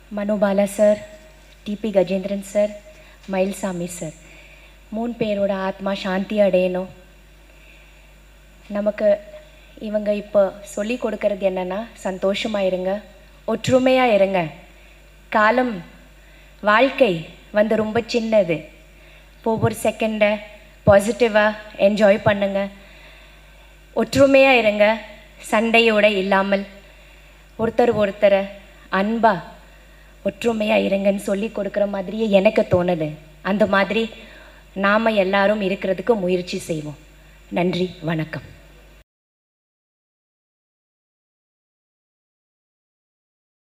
Manobala sir TP Gajendran sir Mayilsamy sir மூணு பேரோட ஆத்மா சாந்தி அடையணும் நமக்கு இவங்க இப்போ சொல்லி கொடுக்கறது என்னன்னா சந்தோஷமாக இருங்க ஒற்றுமையாக இருங்க காலம் வாழ்க்கை வந்து ரொம்ப சின்னது ஒவ்வொரு செகண்டை பாசிட்டிவாக என்ஜாய் பண்ணுங்க ஒற்றுமையாக இருங்க சண்டையோட இல்லாமல் ஒருத்தர் ஒருத்தரை அன்பா ஒற்றுமையாக இருங்கன்னு சொல்லி கொடுக்குற மாதிரியே எனக்கு தோணுது அந்த மாதிரி நாம் எல்லாரும் இருக்கிறதுக்கு முயற்சி செய்வோம் நன்றி வணக்கம்